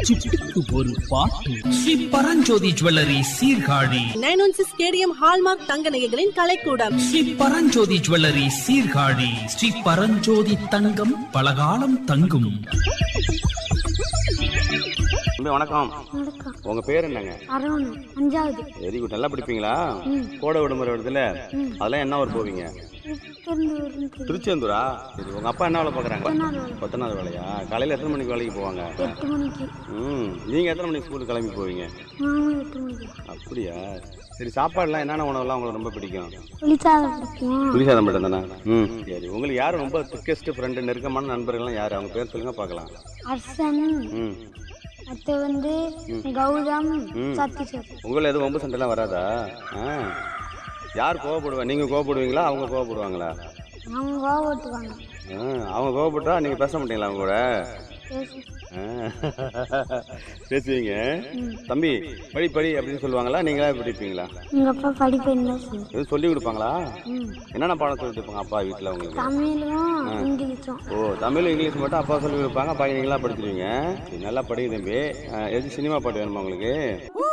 சிட்டுக்கு ஒரு பாட்டு Sri Paranjothi jewellery Sirkazhi nine one six KDM hallmark தங்க நகைகளின் கலைக்கூடம் ஸ்ரீ பரஞ்சோதி ஜுவல்லரி சீர்காழி ஸ்ரீ பரஞ்சோதி தங்கம் பலகாலம் தங்கும் தம்பி வணக்கம் வணக்கம் உங்க பேர் என்னங்க அரவணை அஞ்சாவது வெரி குட் நல்லா படிப்பீங்களா கோடை விடுமுறை வருதுல அதெல்லாம் என்ன ஊர் போவீங்க திருப்பெருந்தூர்னு திருச்செந்தூரா சரி உங்க அப்பா என்ன வேலை பாக்குறாங்க கொத்தனார் வேலை. கொத்தனார் வேலையா காலையில எத்தனை மணிக்கு வேலைக்கு போவாங்க எட்டு மணிக்கு ம் நீங்க எத்தனை மணிக்கு ஸ்கூலுக்கு கிளம்பி போவீங்க நானும் எட்டு மணிக்கு அப்படியா சரி சாப்பாடுலாம் என்னென்ன உணவுலாம் உங்களுக்கு ரொம்ப பிடிக்கும் புளிசாதம் பிடிக்கும் புளிசாதம் மட்டும் தானே ம் சரி உங்களுக்கு யார் ரொம்ப திக்கஸ்ட் ஃப்ரெண்டு நெருக்கமான நண்பர்கள்லாம் யார் அவங்க பேர் சொல்லுங்க பார்க்கலாம் அர்சன் ம் அடுத்து வந்து கௌதம் சத்தீஸ்வர் உங்களை எதுவும் வம்பு சண்டைலாம் வராதா ஆ யார் கோவப்படுவா நீங்கள் கோவப்படுவீங்களா அவங்க கோவப்படுவாங்களா அவங்க கோவப்பட்டுவாங்க ஆ, அவங்க கோவப்பட்டா நீங்கள் பேச மாட்டீங்களா அவங்க கூட பேசு ஆ. பேசுவீங்க தம்பி படி படி அப்படின்னு சொல்லுவாங்களா நீங்களா படிப்பீங்களா எங்க அப்பா படிப்பேன் தான் சொல்லு எதுவும் சொல்லி கொடுப்பாங்களா ம். என்னென்ன பாடம் சொல்லி கொடுப்பாங்க அப்பா வீட்டில் உங்களுக்கு தமிழும் இங்கிலீஷும் ஓ தமிழ் இங்கிலீஷ் மட்டும் அப்பா சொல்லி கொடுப்பாங்க அப்பா நீங்களா படிச்சிருவீங்க சரி, நல்லா படிங்க தம்பி ஆ, எது சினிமா பாட்டு வேணுமா உங்களுக்கு